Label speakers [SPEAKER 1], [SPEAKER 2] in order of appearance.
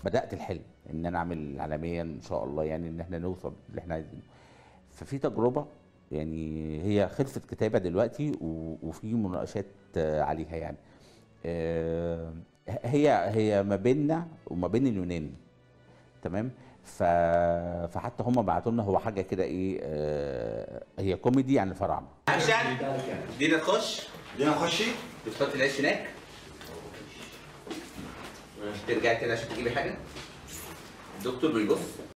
[SPEAKER 1] بدات الحلم ان انا اعمل عالميا ان شاء الله يعني ان احنا نوصل اللي احنا عايزينه ففي تجربه يعني هي خلصت كتابه دلوقتي و- وفي مناقشات آه، عليها يعني آه، هي هي ما بيننا وما بين اليونان تمام ف... فحتى هم بعتوا لنا هو حاجه كده ايه آه هي كوميدي عن الفراعنه اكشن دينا تخش
[SPEAKER 2] دينا نخشي
[SPEAKER 1] بتحط العيش هناك ترجعي تاني عشان تجيبي حاجه الدكتور بيبص